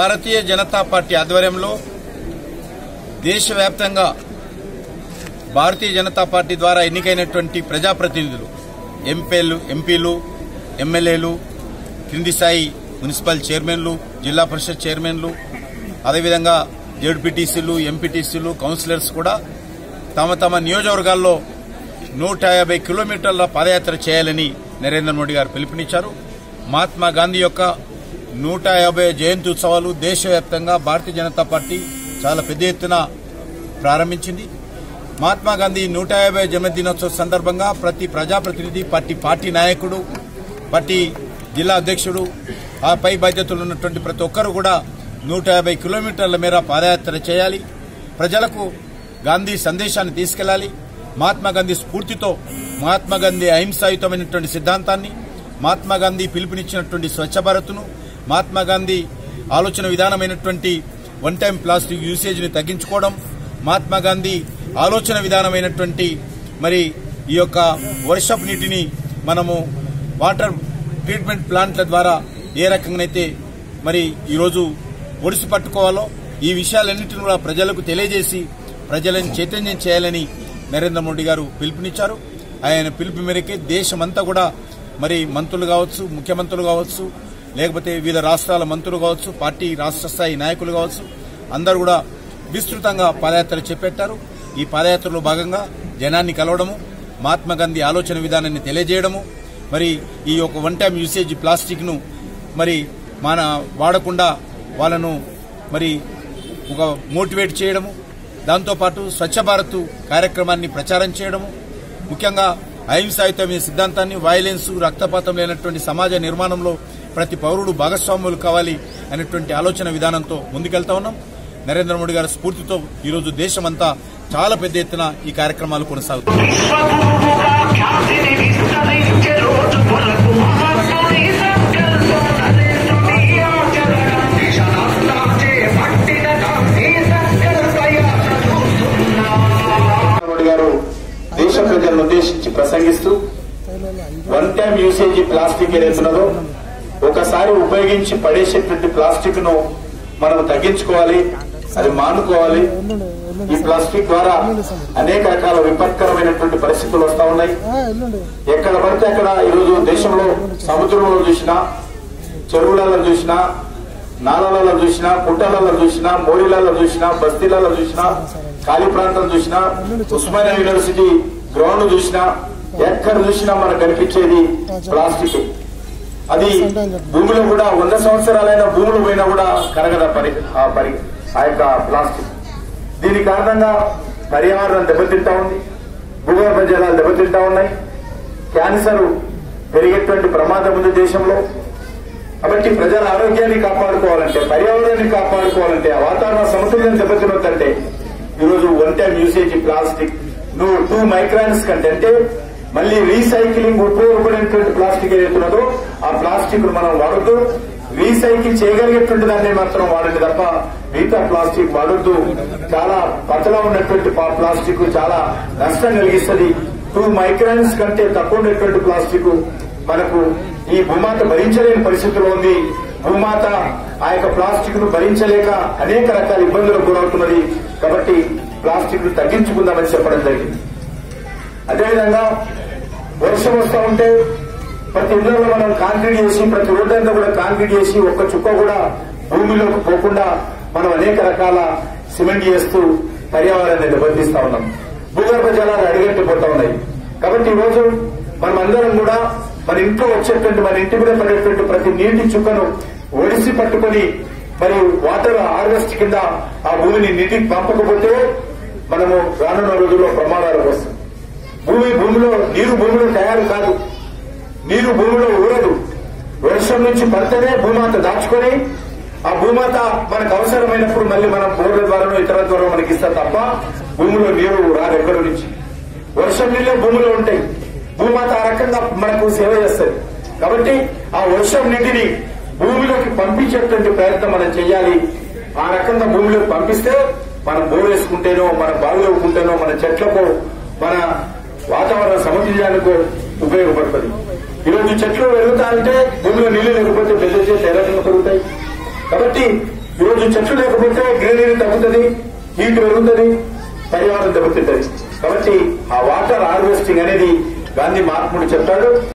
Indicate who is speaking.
Speaker 1: భారతీయ Janata party ఆధ్వర్యంలో దేశవ్యాప్తంగా భారతీయ Janata party ద్వారా ఎన్నికైనటువంటి ప్రజాప్రతినిధులు ఎంపీలు ఎంపీలు ఎమ్మెల్యేలు క్రింది స్థాయి మున్సిపల్ చైర్మన్లు జిల్లా పరిషత్ చైర్మన్లు అదేవిధంగా జెడ్పీటీసీలు ఎంపీటీసీలు కౌన్సిలర్స్ కూడా తమ తమ నియోజకవర్గాల్లో నూట యాభై కిలోమీటర్ల పాదయాత్ర చేయాలని నరేంద్ర మోడీ గారు పిలుపునిచ్చారు మహాత్మా గాంధీ యొక్క నూట యాభై జయంతి ఉత్సవాలు దేశవ్యాప్తంగా భారతీయ జనతా పార్టీ చాలా పెద్ద ఎత్తున ప్రారంభించింది మహాత్మా గాంధీ నూట యాభై జన్మదినోత్సవ సందర్భంగా ప్రతి ప్రజాప్రతినిధి పార్టీ పార్టీ నాయకుడు పార్టీ జిల్లా అధ్యక్షుడు ఆ పై బాధ్యతలు ఉన్నటువంటి ప్రతి ఒక్కరు కూడా నూట యాభై కిలోమీటర్ల మేర పాదయాత్ర చేయాలి ప్రజలకు గాంధీ సందేశాన్ని తీసుకెళ్లాలి మహాత్మా గాంధీ స్ఫూర్తితో మహాత్మా గాంధీ అహింసాయుతమైనటువంటి సిద్ధాంతాన్ని మహాత్మా గాంధీ పిలుపునిచ్చినటువంటి స్వచ్ఛ భారత్ను మహాత్మా గాంధీ ఆలోచన విధానమైనటువంటి వన్ టైం ప్లాస్టిక్ యూసేజ్ని తగ్గించుకోవడం మహాత్మా గాంధీ ఆలోచన విధానమైనటువంటి మరి ఈ యొక్క వర్షపు నీటిని మనము వాటర్ ట్రీట్మెంట్ ప్లాంట్ల ద్వారా ఏ రకంగానైతే మరి ఈరోజు ఒడిసి పట్టుకోవాలో ఈ విషయాలన్నింటిని కూడా ప్రజలకు తెలియజేసి ప్రజలను చైతన్యం చేయాలని నరేంద్ర మోడీ గారు పిలుపునిచ్చారు ఆయన పిలుపు మేరకే దేశమంతా కూడా మరి మంత్రులు కావచ్చు ముఖ్యమంత్రులు కావచ్చు లేకపోతే వివిధ రాష్ట్రాల మంత్రులు కావచ్చు పార్టీ రాష్ట్ర స్థాయి నాయకులు కావచ్చు అందరూ కూడా విస్తృతంగా పాదయాత్ర చేపట్టారు ఈ పాదయాత్రలో భాగంగా జనాన్ని కలవడము మహాత్మా గాంధీ ఆలోచన విధానాన్ని తెలియజేయడము మరి ఈ యొక్క వన్ టైం యూసేజ్ ప్లాస్టిక్ ను మరి మన వాడకుండా వాళ్ళను మరి ఒక మోటివేట్ చేయడము దాంతోపాటు స్వచ్ఛ భారత్ కార్యక్రమాన్ని ప్రచారం చేయడము ముఖ్యంగా అహింసాయుతమైన సిద్ధాంతాన్ని వైలెన్స్ రక్తపాతం లేనటువంటి సమాజ నిర్మాణంలో ప్రతి పౌరుడు భాగస్వాములు కావాలి అనేటువంటి ఆలోచన విధానంతో ముందుకెళ్తా ఉన్నాం నరేంద్ర మోడీ గారి స్ఫూర్తితో ఈరోజు దేశమంతా చాలా పెద్ద ఎత్తున ఈ కార్యక్రమాలు కొనసాగుతాయి
Speaker 2: విశ్వగురువుగా ఖ్యాతిని విస్తరించే రోజు కొరకు మహాత్ముని సంకల్పం నరేంద్రుని ఆచరణ దిశనాచే పట్టిన గాంధీ సంకల్ప యాత్ర చూస్తున్నాం
Speaker 3: మోడీ గారు దేశ ప్రజలను ఉద్దేశించి ప్రసంగిస్తూ వన్ టైం యూసేజ్ ప్లాస్టిక్ ఏదైతున్నదో ఒకసారి ఉపయోగించి పడేసేటువంటి ప్లాస్టిక్ ను మనం తగ్గించుకోవాలి అది మానుకోవాలి ఈ ప్లాస్టిక్ ద్వారా అనేక రకాల విపత్కరమైనటువంటి పరిస్థితులు వస్తా ఉన్నాయి ఎక్కడ పడితే అక్కడ ఈరోజు దేశంలో సముద్రంలో చూసినా చెరువులలో చూసినా నాలాలలో చూసినా పుట్టలలో చూసినా మోరీలలో చూసినా బస్తీలలో చూసినా ఖాళీ ప్రాంతం చూసినా ఉస్మానియా యూనివర్సిటీ గ్రౌండ్ చూసినా ఎక్కడ చూసినా మనకు కనిపించేది ప్లాస్టిక్ అది భూమిలో కూడా వంద సంవత్సరాలైన భూములు పోయినా కూడా కరగద పరి ఆ పరి ఆ యొక్క ప్లాస్టిక్ దీని కారణంగా పర్యావరణం దెబ్బతింటా ఉంది భూగర్భ జలాలు దెబ్బతింటా ఉన్నాయి క్యాన్సర్ పెరిగేటువంటి ప్రమాదం ఉంది దేశంలో కాబట్టి ప్రజల ఆరోగ్యాన్ని కాపాడుకోవాలంటే పర్యావరణాన్ని కాపాడుకోవాలంటే ఆ వాతావరణ సమతుల్యం దెబ్బతినొద్దంటే ఈరోజు వన్ టైం యూసేజ్ ప్లాస్టిక్ నువ్వు టూ మైక్రాన్స్ కంటే అంటే మళ్ళీ రీసైక్లింగ్ ఉపయోగపడేటువంటి ప్లాస్టిక్ ఏదైతున్నదో ఆ ప్లాస్టిక్ ను మనం వాడద్దు రీసైకిల్ చేయగలిగేటువంటి దాన్ని మాత్రం వాడండి తప్ప మిగతా ప్లాస్టిక్ వాడొద్దు చాలా పతలా ఉన్నటువంటి పా- ప్లాస్టిక్ చాలా నష్టం కలిగిస్తుంది టూ మైక్రాన్స్ కంటే తక్కువ ఉన్నటువంటి ప్లాస్టిక్ మనకు ఈ భూమాత భరించలేని పరిస్థితిలో ఉంది భూమాత ఆ యొక్క ప్లాస్టిక్ ను భరించలేక అనేక రకాల ఇబ్బందులకు గురవుతున్నది కాబట్టి ప్లాస్టిక్ ను తగ్గించుకుందామని చెప్పడం జరిగింది అదేవిధంగా వర్షం వస్తూ ఉంటే ప్రతి ఇళ్లలో మనం కాంక్రీట్ చేసి ప్రతి రోడ్డు అంతా కూడా కాంక్రీట్ చేసి ఒక్క చుక్క కూడా భూమిలోకి పోకుండా మనం అనేక రకాల సిమెంట్ చేస్తూ పర్యావరణాన్ని దెబ్బతీస్తా ఉన్నాం భూగర్భ జలాలు అడిగట్టిపోతా ఉన్నాయి కాబట్టి ఈ రోజు మనం అందరం కూడా మన ఇంట్లో వచ్చేటువంటి మన ఇంటి మీద పడేటువంటి ప్రతి నీటి చుక్కను ఒడిసి పట్టుకొని మరి వాటర్ హార్వెస్ట్ కింద ఆ భూమిని నీటికి పంపకపోతే మనము రానున్న రోజుల్లో ప్రమాదాలకు వస్తాం భూమి భూమిలో నీరు భూమిలో తయారు కాదు నీరు భూమిలో ఊరదు వర్షం నుంచి పడితేనే భూమాత దాచుకొని ఆ భూమాత మనకు అవసరమైనప్పుడు మళ్ళీ మనం బోర్ల ద్వారా ఇతర ద్వారా మనకి ఇస్తా తప్ప భూమిలో నీరు రాదు ఎక్కడి నుంచి వర్షం నీళ్ళే భూమిలో ఉంటాయి భూమాత ఆ రకంగా మనకు సేవ చేస్తుంది కాబట్టి ఆ వర్షం నీటిని భూమిలోకి పంపించేటువంటి ప్రయత్నం మనం చేయాలి ఆ రకంగా భూమిలోకి పంపిస్తే మనం బోర్ వేసుకుంటేనో మన బావిలో ఉంటేనో మన చెట్లకు మన వాతావరణ సమతుల్యానికి ఉపయోగపడుతుంది ఈరోజు చెట్లు పెరుగుతా అంటే భూమిలో నీళ్లు లేకపోతే పెద్ద చెట్లు ఏ రకంగా పెరుగుతాయి కాబట్టి ఈరోజు చెట్లు లేకపోతే గ్రీనరీ తగ్గుతుంది హీట్ పెరుగుతుంది పర్యావరణం దెబ్బతింటది కాబట్టి ఆ వాటర్ హార్వెస్టింగ్ అనేది గాంధీ మహాత్ముడు చెప్పాడు